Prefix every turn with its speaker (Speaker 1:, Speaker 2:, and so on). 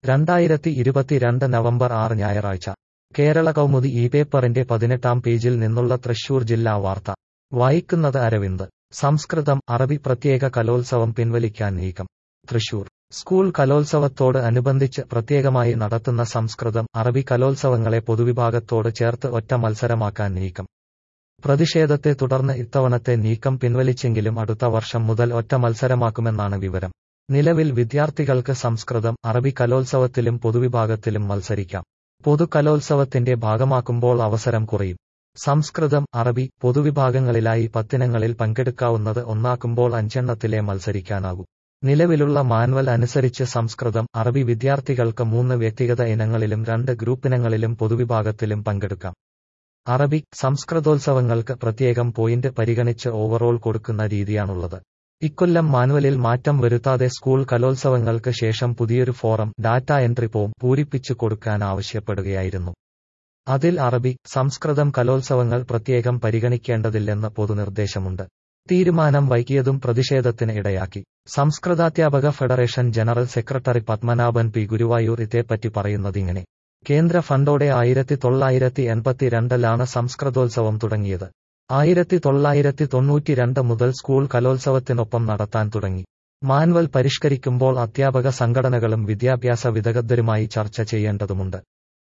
Speaker 1: രണ്ടായിരത്തി ഇരുപത്തിരണ്ട് നവംബർ ആറ് ഞായറാഴ്ച കേരള കൗമുദി ഈ പേപ്പറിന്റെ പതിനെട്ടാം പേജിൽ നിന്നുള്ള തൃശൂർ ജില്ലാ വാർത്ത വായിക്കുന്നത് അരവിന്ദ് സംസ്കൃതം അറബി പ്രത്യേക കലോത്സവം പിൻവലിക്കാൻ നീക്കം തൃശൂർ സ്കൂൾ കലോത്സവത്തോട് അനുബന്ധിച്ച് പ്രത്യേകമായി നടത്തുന്ന സംസ്കൃതം അറബി കലോത്സവങ്ങളെ പൊതുവിഭാഗത്തോട് ചേർത്ത് ഒറ്റ മത്സരമാക്കാൻ നീക്കം പ്രതിഷേധത്തെ തുടർന്ന് ഇത്തവണത്തെ നീക്കം പിൻവലിച്ചെങ്കിലും അടുത്ത വർഷം മുതൽ ഒറ്റ മത്സരമാക്കുമെന്നാണ് വിവരം നിലവിൽ വിദ്യാർത്ഥികൾക്ക് സംസ്കൃതം അറബി കലോത്സവത്തിലും പൊതുവിഭാഗത്തിലും മത്സരിക്കാം പൊതു കലോത്സവത്തിന്റെ ഭാഗമാക്കുമ്പോൾ അവസരം കുറയും സംസ്കൃതം അറബി പൊതുവിഭാഗങ്ങളിലായി പത്തിനങ്ങളിൽ പങ്കെടുക്കാവുന്നത് ഒന്നാക്കുമ്പോൾ അഞ്ചെണ്ണത്തിലെ മത്സരിക്കാനാകൂ നിലവിലുള്ള മാനുവൽ അനുസരിച്ച് സംസ്കൃതം അറബി വിദ്യാർത്ഥികൾക്ക് മൂന്ന് വ്യക്തിഗത ഇനങ്ങളിലും രണ്ട് ഗ്രൂപ്പിനങ്ങളിലും പൊതുവിഭാഗത്തിലും പങ്കെടുക്കാം അറബി സംസ്കൃതോത്സവങ്ങൾക്ക് പ്രത്യേകം പോയിന്റ് പരിഗണിച്ച് ഓവറോൾ കൊടുക്കുന്ന രീതിയാണുള്ളത് ഇക്കൊല്ലം മാനുവലിൽ മാറ്റം വരുത്താതെ സ്കൂൾ കലോത്സവങ്ങൾക്ക് ശേഷം പുതിയൊരു ഫോറം ഡാറ്റ എൻട്രി ഫോം പൂരിപ്പിച്ചു കൊടുക്കാൻ ആവശ്യപ്പെടുകയായിരുന്നു അതിൽ അറബി സംസ്കൃതം കലോത്സവങ്ങൾ പ്രത്യേകം പരിഗണിക്കേണ്ടതില്ലെന്ന് പൊതുനിർദ്ദേശമുണ്ട് തീരുമാനം വൈകിയതും പ്രതിഷേധത്തിന് ഇടയാക്കി സംസ്കൃതാധ്യാപക federation general secretary Padmanabhan P Guruvayur ഇതേപ്പറ്റി പറയുന്നതിങ്ങനെ കേന്ദ്ര ഫണ്ടോടെ ആയിരത്തി തൊള്ളായിരത്തി എൺപത്തിരണ്ടിലാണ് സംസ്കൃതോത്സവം തുടങ്ങിയത് ആയിരത്തി തൊള്ളായിരത്തി തൊണ്ണൂറ്റിരണ്ട് മുതൽ സ്കൂൾ കലോത്സവത്തിനൊപ്പം നടത്താൻ തുടങ്ങി മാനുവൽ പരിഷ്കരിക്കുമ്പോൾ അധ്യാപക സംഘടനകളും വിദ്യാഭ്യാസ വിദഗ്ധരുമായി ചർച്ച ചെയ്യേണ്ടതുണ്ട്